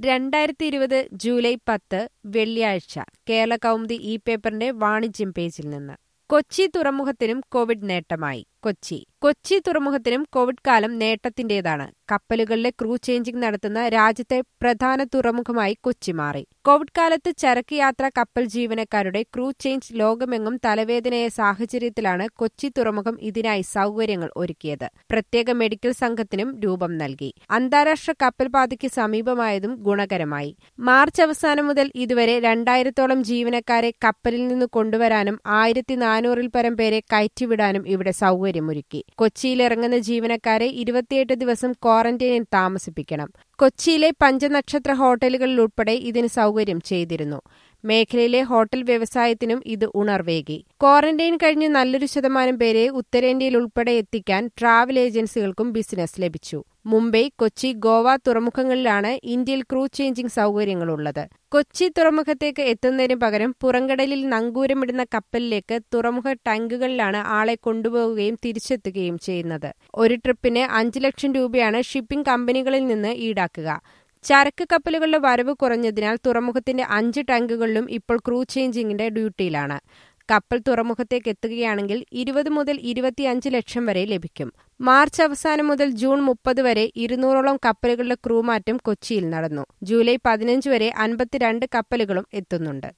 രണ്ടായിരത്തി ഇരുപത് ജൂലൈ പത്ത് വെള്ളിയാഴ്ച കേരള കൗമുദി ഈ പേപ്പറിന്റെ വാണിജ്യം പേജിൽ നിന്ന് കൊച്ചി തുറമുഖത്തിനും കോവിഡ് നേട്ടമായി കൊച്ചി കൊച്ചി തുറമുഖത്തിനും കോവിഡ് കാലം നേട്ടത്തിന്റേതാണ് കപ്പലുകളിലെ ക്രൂ ചേഞ്ചിംഗ് നടത്തുന്ന രാജ്യത്തെ പ്രധാന തുറമുഖമായി കൊച്ചി മാറി കോവിഡ് കാലത്ത് ചരക്ക് യാത്ര കപ്പൽ ജീവനക്കാരുടെ ക്രൂ ചേഞ്ച് ലോകമെങ്ങും തലവേദനയായ സാഹചര്യത്തിലാണ് കൊച്ചി തുറമുഖം ഇതിനായി സൗകര്യങ്ങൾ ഒരുക്കിയത് പ്രത്യേക മെഡിക്കൽ സംഘത്തിനും രൂപം നൽകി അന്താരാഷ്ട്ര കപ്പൽ പാതയ്ക്ക് സമീപമായതും ഗുണകരമായി മാർച്ച് അവസാനം മുതൽ ഇതുവരെ രണ്ടായിരത്തോളം ജീവനക്കാരെ കപ്പലിൽ നിന്ന് കൊണ്ടുവരാനും ആയിരത്തി നാനൂറിൽ പരം പേരെ കയറ്റിവിടാനും ഇവിടെ സൗകര്യമൊരുക്കി കൊച്ചിയിൽ ഇറങ്ങുന്ന ജീവനക്കാരെ ഇരുപത്തിയെട്ട് ദിവസം ക്വാറന്റൈനിൽ താമസിപ്പിക്കണം കൊച്ചിയിലെ പഞ്ചനക്ഷത്ര ഹോട്ടലുകളിൽ ഉൾപ്പെടെ ഇതിന് സൗകര്യം ചെയ്തിരുന്നു മേഖലയിലെ ഹോട്ടൽ വ്യവസായത്തിനും ഇത് ഉണർവേകി ക്വാറന്റൈൻ കഴിഞ്ഞ് നല്ലൊരു ശതമാനം പേരെ ഉത്തരേന്ത്യയിൽ ഉൾപ്പെടെ എത്തിക്കാൻ ട്രാവൽ ഏജൻസികൾക്കും ബിസിനസ് ലഭിച്ചു മുംബൈ കൊച്ചി ഗോവ തുറമുഖങ്ങളിലാണ് ഇന്ത്യയിൽ ക്രൂ ചേഞ്ചിംഗ് സൗകര്യങ്ങളുള്ളത് കൊച്ചി തുറമുഖത്തേക്ക് എത്തുന്നതിന് പകരം പുറംകടലിൽ നങ്കൂരമിടുന്ന കപ്പലിലേക്ക് തുറമുഖ ടാങ്കുകളിലാണ് ആളെ കൊണ്ടുപോവുകയും തിരിച്ചെത്തുകയും ചെയ്യുന്നത് ഒരു ട്രിപ്പിന് അഞ്ച് ലക്ഷം രൂപയാണ് ഷിപ്പിംഗ് കമ്പനികളിൽ നിന്ന് ഈടാക്കുക ചരക്ക് കപ്പലുകളുടെ വരവ് കുറഞ്ഞതിനാൽ തുറമുഖത്തിന്റെ അഞ്ച് ടാങ്കുകളിലും ഇപ്പോൾ ക്രൂ ചേഞ്ചിങ്ങിന്റെ ഡ്യൂട്ടിയിലാണ് കപ്പൽ തുറമുഖത്തേക്ക് എത്തുകയാണെങ്കിൽ ഇരുപത് മുതൽ ഇരുപത്തിയഞ്ച് ലക്ഷം വരെ ലഭിക്കും മാർച്ച് അവസാനം മുതൽ ജൂൺ മുപ്പത് വരെ ഇരുന്നൂറോളം കപ്പലുകളുടെ ക്രൂ മാറ്റം കൊച്ചിയിൽ നടന്നു ജൂലൈ പതിനഞ്ച് വരെ അൻപത്തിരണ്ട് കപ്പലുകളും എത്തുന്നുണ്ട്